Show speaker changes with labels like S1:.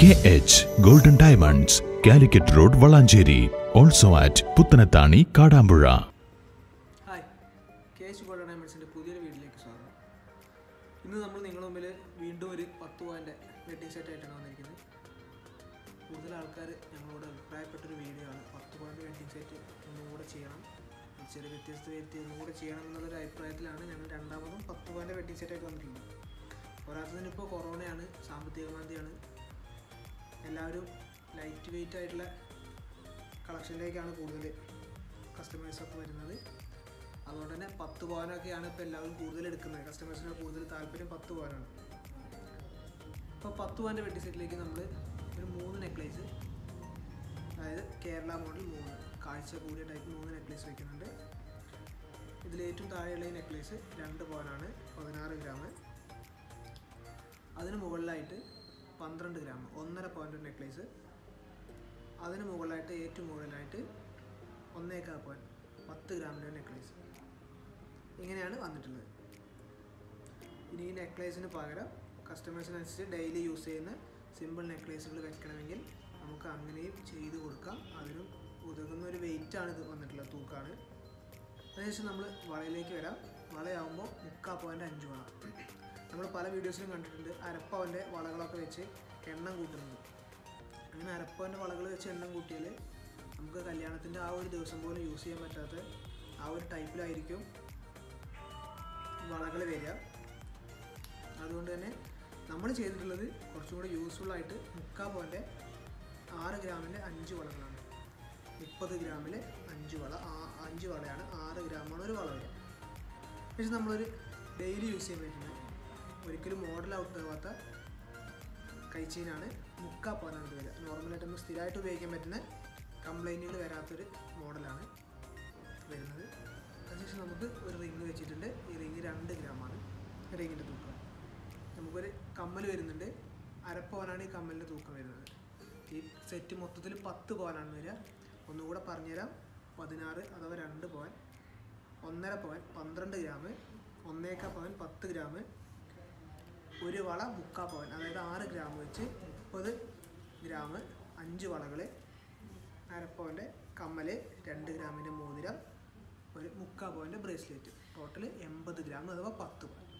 S1: K H golden diamonds Calicut road Valanchery also at Puthanathani Kadampuzha
S2: hi K H gold ഡയമണ്ട്സിൻ്റെ പുതിയൊരു വീഡിയോയിലേക്ക് സ്വാഗതം ഇന്ന് നമ്മൾ നിങ്ങളുടെ മുമ്പിൽ വീണ്ടും ഒരു പത്ത് പോയിൻ്റെ വെഡിങ് സെറ്റ് ആയിട്ടാണ് വന്നിരിക്കുന്നത് കൂടുതൽ ആൾക്കാർ ഞങ്ങളോട് അഭിപ്രായപ്പെട്ടൊരു വീഡിയോ ആണ് പത്ത് പോയിൻ്റ് വെഡിങ് സെറ്റ് ഒന്നും കൂടെ ചെയ്യണം ഒരു ചെറിയ വ്യത്യസ്ത വ്യക്തി ഒന്നും കൂടെ ചെയ്യണം എന്നുള്ളൊരു അഭിപ്രായത്തിലാണ് ഞങ്ങൾ രണ്ടാമതും പത്ത് പോയിൻ്റ് വെഡിങ് സെറ്റ് ആയിട്ട് വന്നിട്ടുള്ളത് പോരാത്തതിന് ഇപ്പോൾ കൊറോണയാണ് സാമ്പത്തിക മാന്ദ്യമാണ് എല്ലാവരും ലൈറ്റ് വെയിറ്റ് ആയിട്ടുള്ള കളക്ഷനിലേക്കാണ് കൂടുതൽ കസ്റ്റമേഴ്സൊക്കെ വരുന്നത് അതുകൊണ്ട് തന്നെ പത്ത് പവനൊക്കെയാണ് ഇപ്പോൾ എല്ലാവരും കൂടുതൽ എടുക്കുന്നത് കസ്റ്റമേഴ്സിന് കൂടുതൽ താല്പര്യം പത്ത് പവനാണ് ഇപ്പോൾ പത്ത് പവൻ്റെ വെട്ടി സെറ്റിലേക്ക് നമ്മൾ ഒരു മൂന്ന് നെക്ലേസ് അതായത് കേരള മോഡൽ മൂന്ന് കാഴ്ച കൂടിയ ടൈപ്പ് മൂന്ന് നെക്ലേസ് വയ്ക്കുന്നുണ്ട് ഇതിൽ ഏറ്റവും താഴെയുള്ള ഈ നെക്ലേസ് രണ്ട് പവനാണ് പതിനാറ് ഗ്രാം അതിന് മുകളിലായിട്ട് പന്ത്രണ്ട് ഗ്രാം ഒന്നര പവൻ്റെ നെക്ലേസ് അതിന് മുകളിലായിട്ട് ഏറ്റവും മുകളിലായിട്ട് ഒന്നേക്കാൽ പോയിൻ പത്ത് ഗ്രാമിൻ്റെ നെക്ലേസ് ഇങ്ങനെയാണ് വന്നിട്ടുള്ളത് ഇനി ഈ നെക്ലേസിന് പകരം കസ്റ്റമേഴ്സിനനുസരിച്ച് ഡെയിലി യൂസ് ചെയ്യുന്ന സിമ്പിൾ നെക്ലേസുകൾ വെക്കണമെങ്കിൽ നമുക്ക് അങ്ങനെയും ചെയ്ത് കൊടുക്കാം അതിനും ഉതകുന്ന ഒരു വെയിറ്റാണ് ഇത് വന്നിട്ടുള്ളത് തൂക്കാണ് അതിനുശേഷം നമ്മൾ വളയിലേക്ക് വരാം വളയാകുമ്പോൾ മുക്കാൽ പോയിൻ്റ് അഞ്ച് വള നമ്മൾ പല വീഡിയോസിലും കണ്ടിട്ടുണ്ട് അരപ്പവൻ്റെ വളകളൊക്കെ വെച്ച് എണ്ണം കൂട്ടുന്നത് അങ്ങനെ അരപ്പവൻ്റെ വളകൾ വെച്ച് എണ്ണം കൂട്ടിയാൽ നമുക്ക് കല്യാണത്തിൻ്റെ ആ ഒരു ദിവസം പോലും യൂസ് ചെയ്യാൻ പറ്റാത്ത ആ ഒരു ടൈപ്പിലായിരിക്കും വളകൾ വരിക അതുകൊണ്ട് തന്നെ നമ്മൾ ചെയ്തിട്ടുള്ളത് കുറച്ചും കൂടി യൂസ്ഫുൾ ആയിട്ട് മുക്കാൽ പോയിൻ്റെ ആറ് ഗ്രാമിൻ്റെ അഞ്ച് വളകളാണ് മുപ്പത് ഗ്രാമിൽ അഞ്ച് വള ആ അഞ്ച് വളയാണ് ആറ് ഗ്രാമാണ് ഒരു വള വരിക പക്ഷെ നമ്മളൊരു ഡെയിലി യൂസ് ചെയ്യാൻ പറ്റുന്നത് ഒരിക്കലും മോഡൽ ഔട്ട് ആവാത്ത കൈച്ചീനാണ് മുക്കാ പവനാണ് ഇത് വരിക നോർമലായിട്ട് നമുക്ക് സ്ഥിരമായിട്ട് ഉപയോഗിക്കാൻ പറ്റുന്ന കംപ്ലൈൻറ്റുകൾ വരാത്തൊരു മോഡലാണ് വരുന്നത് അതിനുശേഷം നമുക്ക് ഒരു റിങ് വെച്ചിട്ടുണ്ട് ഈ റിങ് രണ്ട് ഗ്രാമാണ് റിങ്ങിൻ്റെ തൂക്കം നമുക്കൊരു കമ്മൽ വരുന്നുണ്ട് അരപ്പവനാണ് ഈ കമ്മലിൻ്റെ തൂക്കം വരുന്നത് ഈ സെറ്റ് മൊത്തത്തിൽ പത്ത് പവനാണ് വരിക ഒന്നുകൂടെ പറഞ്ഞുതരാം പതിനാറ് അഥവാ രണ്ട് പവൻ ഒന്നര പവൻ പന്ത്രണ്ട് ഗ്രാം ഒന്നേക്കാ പവൻ പത്ത് ഗ്രാം ഒരു വള മുക്കാ പവൻ അതായത് ആറ് ഗ്രാം വെച്ച് മുപ്പത് ഗ്രാം അഞ്ച് വളകൾ അരപ്പവൻ്റെ കമ്മൽ രണ്ട് ഗ്രാമിൻ്റെ മോതിരം ഒരു മുക്കാ പവൻ്റെ ബ്രേസ്ലെറ്റ് ടോട്ടൽ എൺപത് ഗ്രാം അഥവാ പത്ത് പവൻ